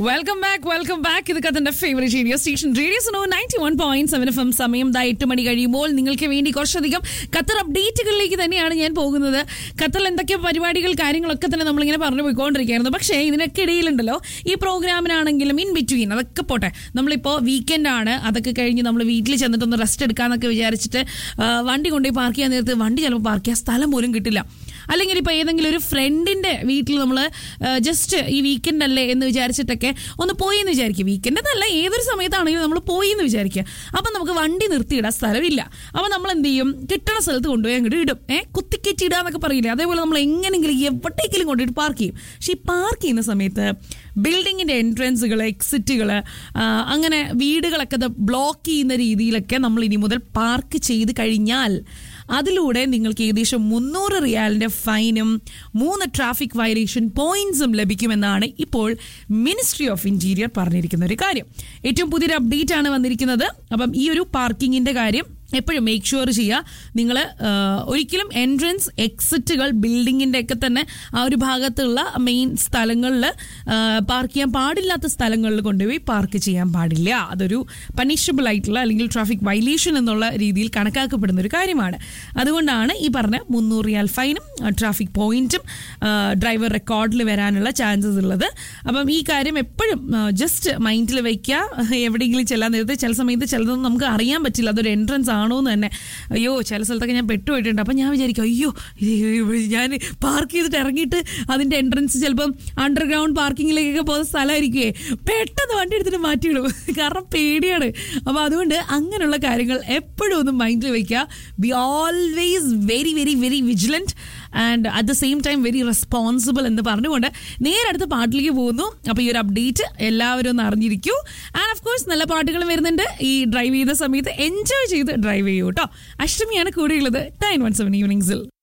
welcome back welcome back ഇത് കഥന്റെ favourite radio station radio so ninety one point seven F M സമയം ദാ എട്ട് മണി കഴിയുമ്പോൾ നിങ്ങൾക്ക് വേണ്ടി കുറച്ചധികം ഖത്തർ അപ്ഡേറ്റുകളിലേക്ക് തന്നെയാണ് ഞാൻ പോകുന്നത് ഖത്തറിൽ എന്തൊക്കെ പരിപാടികൾ കാര്യങ്ങളൊക്കെ തന്നെ നമ്മളിങ്ങനെ പറഞ്ഞു പോയിക്കൊണ്ടിരിക്കുകയായിരുന്നു പക്ഷേ ഇതിനൊക്കെ ഇടയിലുണ്ടല്ലോ ഈ പ്രോഗ്രാമിനാണെങ്കിലും ഇൻ ബിറ്റ്വീൻ അതൊക്കെ പോട്ടെ നമ്മളിപ്പോൾ വീക്കെൻഡ് ആണ് അതൊക്കെ കഴിഞ്ഞ് നമ്മൾ വീട്ടിൽ ചെന്നിട്ടൊന്ന് റെസ്റ്റ് എടുക്കാന്നൊക്കെ വിചാരിച്ചിട്ട് ആ, വണ്ടി കൊണ്ടുപോയി പാർക്ക് ചെയ്യാൻ നേരത്ത് വണ്ടി ചിലപ്പോൾ പാർക്ക് ചെയ്യാൻ സ്ഥലം പോലും കിട്ടില്ല അല്ലെങ്കിൽ ഇപ്പോൾ ഏതെങ്കിലും ഒരു ഫ്രണ്ടിന്റെ വീട്ടിൽ നമ്മൾ ജസ്റ്റ് ഈ വീക്കെൻഡ് അല്ലേ എന്ന് വിചാരിച്ചിട്ടൊക്കെ ഒന്ന് പോയി എന്ന് വിചാരിക്കുക വീക്കെൻഡ് എന്നല്ല ഏതൊരു സമയത്താണെങ്കിലും നമ്മൾ പോയി എന്ന് വിചാരിക്കുക അപ്പം നമുക്ക് വണ്ടി നിർത്തിയിടാൻ സ്ഥലമില്ല അപ്പം നമ്മൾ എന്ത് ചെയ്യും കിട്ടണ സ്ഥലത്ത് കൊണ്ടുപോയി അങ്ങോട്ട് ഇടും ഏഹ് കുത്തിക്കെറ്റി ഇടാന്നൊക്കെ പറയില്ലേ അതേപോലെ നമ്മൾ എങ്ങനെയെങ്കിലും എവിടേക്കെങ്കിലും കൊണ്ടുപോയിട്ട് പാർക്ക് ചെയ്യും പക്ഷേ ഈ പാർക്ക് ചെയ്യുന്ന സമയത്ത് ബിൽഡിങ്ങിന്റെ എൻട്രൻസുകൾ എക്സിറ്റുകൾ അങ്ങനെ വീടുകളൊക്കെ ബ്ലോക്ക് ചെയ്യുന്ന രീതിയിലൊക്കെ നമ്മൾ ഇനി മുതൽ പാർക്ക് ചെയ്ത് കഴിഞ്ഞാൽ അതിലൂടെ നിങ്ങൾക്ക് ഏകദേശം മുന്നൂറ് റിയാലിന്റെ ഫൈനും മൂന്ന് ട്രാഫിക് വയലേഷൻ പോയിന്റ്സും ലഭിക്കുമെന്നാണ് ഇപ്പോൾ മിനിസ്ട്രി ഓഫ് ഇന്റീരിയർ പറഞ്ഞിരിക്കുന്ന ഒരു കാര്യം ഏറ്റവും പുതിയൊരു അപ്ഡേറ്റ് ആണ് വന്നിരിക്കുന്നത് അപ്പം ഈ ഒരു പാർക്കിങ്ങിന്റെ കാര്യം എപ്പോഴും മേക്ക് ഷുവർ ചെയ്യുക നിങ്ങൾ ഒരിക്കലും എൻട്രൻസ് എക്സിറ്റുകൾ ബിൽഡിങ്ങിൻ്റെ ഒക്കെ തന്നെ ആ ഒരു ഭാഗത്തുള്ള മെയിൻ സ്ഥലങ്ങളിൽ പാർക്ക് ചെയ്യാൻ പാടില്ലാത്ത സ്ഥലങ്ങളിൽ കൊണ്ടുപോയി പാർക്ക് ചെയ്യാൻ പാടില്ല അതൊരു പണിഷബിൾ ആയിട്ടുള്ള അല്ലെങ്കിൽ ട്രാഫിക് വയലേഷൻ എന്നുള്ള രീതിയിൽ കണക്കാക്കപ്പെടുന്ന ഒരു കാര്യമാണ് അതുകൊണ്ടാണ് ഈ പറഞ്ഞ മുന്നൂറ് റിയാൽ ഫൈനും ട്രാഫിക് പോയിന്റും ഡ്രൈവർ റെക്കോർഡിൽ വരാനുള്ള ചാൻസസ് ഉള്ളത് അപ്പം ഈ കാര്യം എപ്പോഴും ജസ്റ്റ് മൈൻഡിൽ വയ്ക്കുക എവിടെയെങ്കിലും ചെല്ലാൻ നേരത്തെ ചില സമയത്ത് ചിലതൊന്നും നമുക്ക് അറിയാൻ പറ്റില്ല അതൊരു എൻട്രൻസ് ആണോ എന്ന് തന്നെ അയ്യോ ചില സ്ഥലത്തൊക്കെ ഞാൻ പെട്ടുപോയിട്ടുണ്ട് അപ്പം ഞാൻ വിചാരിക്കും അയ്യോ ഇത് ഞാൻ പാർക്ക് ചെയ്തിട്ട് ഇറങ്ങിയിട്ട് അതിൻ്റെ എൻട്രൻസ് ചിലപ്പം അണ്ടർഗ്രൗണ്ട് പാർക്കിങ്ങിലേക്കൊക്കെ പോകുന്ന സ്ഥലമായിരിക്കുമേ പെട്ടെന്ന് വണ്ടി എടുത്തിട്ട് മാറ്റിയിടും കാരണം പേടിയാണ് അപ്പോൾ അതുകൊണ്ട് അങ്ങനെയുള്ള കാര്യങ്ങൾ എപ്പോഴും ഒന്ന് മൈൻഡിൽ വയ്ക്കുക be always very very very vigilant and at the same time very responsible എന്ന് പറഞ്ഞുകൊണ്ട് നേരെ അടുത്ത പാട്ടിലേക്ക് പോകുന്നു അപ്പോൾ ഈ ഒരു അപ്ഡേറ്റ് എല്ലാവരും ഒന്ന് അറിഞ്ഞിരിക്കൂ ആൻഡ് ഓഫ് കോഴ്സ് നല്ല പാട്ടുകൾ വരുന്നുണ്ട് ഈ ഡ്രൈവ് ചെയ്യുന്ന സമയത്ത് എൻജോയ് ചെയ്ത് ഡ്രൈവ് ചെയ്യൂ കേട്ടോ അഷ്ടമിയാണ് കൂടെയുള്ളത് നയൻ വൺ സെവൻ ഈവനിങ്സിൽ